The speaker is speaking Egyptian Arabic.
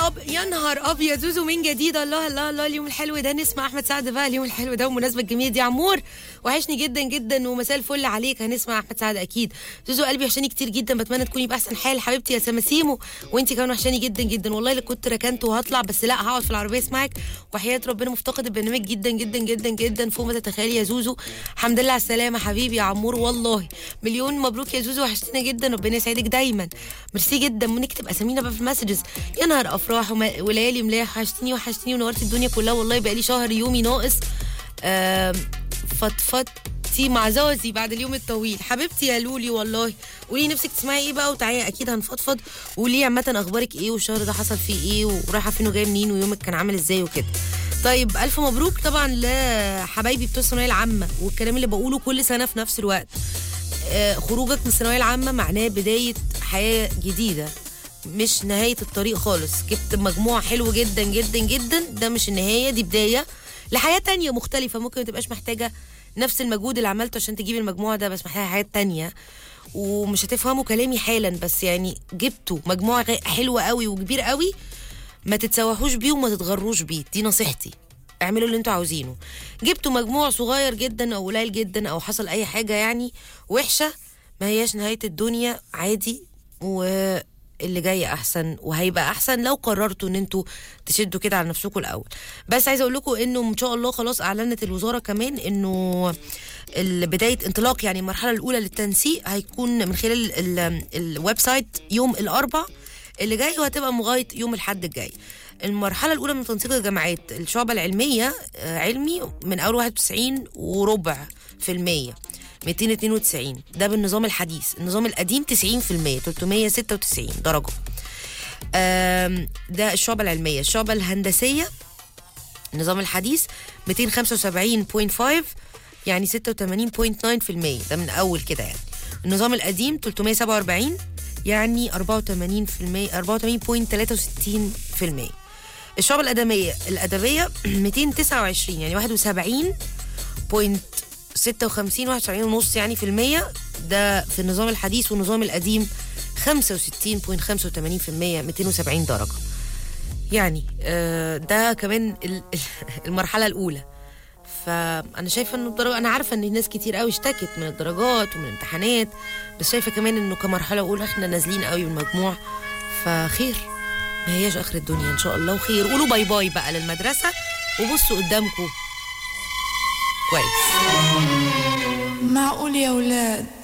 أب... يا نهار ابيض زوزو من جديد الله الله الله اليوم الحلو ده نسمع احمد سعد بقى اليوم الحلو ده والمناسبه الجميله دي عمور وحشني جدا جدا ومساء الفل عليك هنسمع احمد سعد اكيد زوزو قلبي وحشاني كتير جدا بتمنى تكوني باحسن حال حبيبتي يا سماسيمو وانت كمان وحشاني جدا جدا والله اللي كنت ركنت وهطلع بس لا هقعد في العربيه اسمعك وحياه ربنا مفتقد البرنامج جدا جدا جدا جدا فوق ما تتخيلي يا زوزو الحمد لله على السلامه حبيبي يا عمور والله مليون مبروك يا زوزو وحشتنا جدا ربنا يسعدك دايما ميرسي جدا ونكتب اسامينا بقى في المسجز يا نهار افراح وما- وليالي ملاح وحشتني وحشتني ونورت الدنيا كلها والله بقى لي شهر يومي ناقص آم، فضفضتي مع زوزي بعد اليوم الطويل حبيبتي يا لولي والله قولي نفسك تسمعي ايه بقى وتعالي اكيد هنفضفض وقولي عامه اخبارك ايه والشهر ده حصل فيه ايه ورايحه فين وجايه منين ويومك كان عامل ازاي وكده طيب الف مبروك طبعا لحبايبي بتوع الثانويه العامه والكلام اللي بقوله كل سنه في نفس الوقت آه، خروجك من الثانويه العامه معناه بدايه حياه جديده مش نهايه الطريق خالص جبت مجموع حلو جدا جدا جدا ده مش النهايه دي بدايه لحياه تانية مختلفه ممكن ما تبقاش محتاجه نفس المجهود اللي عملته عشان تجيب المجموع ده بس محتاجه حياه تانية ومش هتفهموا كلامي حالا بس يعني جبتوا مجموع غ- حلو قوي وكبير قوي ما تتسوحوش بيه وما تتغروش بيه دي نصيحتي اعملوا اللي انتوا عاوزينه جبتوا مجموع صغير جدا او قليل جدا او حصل اي حاجه يعني وحشه ما هياش نهايه الدنيا عادي واللي جاي احسن وهيبقى احسن لو قررتوا ان انتوا تشدوا كده على نفسكم الاول بس عايزه اقول لكم انه ان شاء الله خلاص اعلنت الوزاره كمان انه ال- بدايه انطلاق يعني المرحله الاولى للتنسيق هيكون من خلال ال- ال- الويب سايت يوم الاربع اللي جاي وهتبقى لغايه يوم الاحد الجاي المرحله الاولى من تنسيق الجامعات الشعبه العلميه آه، علمي من اول 91 وربع في المية 292 ده بالنظام الحديث النظام القديم 90% 396 درجه آم، ده الشعبة العلمية الشعبة الهندسية النظام الحديث 275.5 يعني 86.9% ده من أول كده يعني النظام القديم 347 يعني 84% 84.63% الشعبة الأدبية الأدبية 229 يعني 71 بوينت 56 71 ونص يعني في المية ده في النظام الحديث والنظام القديم 65.85% 270 درجة يعني آه، ده كمان ال- المرحلة الأولى فأنا شايفة إنه الدرجة أنا عارفة إن ناس كتير قوي اشتكت من الدرجات ومن الامتحانات بس شايفة كمان إنه كمرحلة أولى إحنا نازلين قوي بالمجموع فخير ما هياش آخر الدنيا إن شاء الله وخير قولوا باي باي بقى للمدرسة وبصوا قدامكم كويس معقول يا ولاد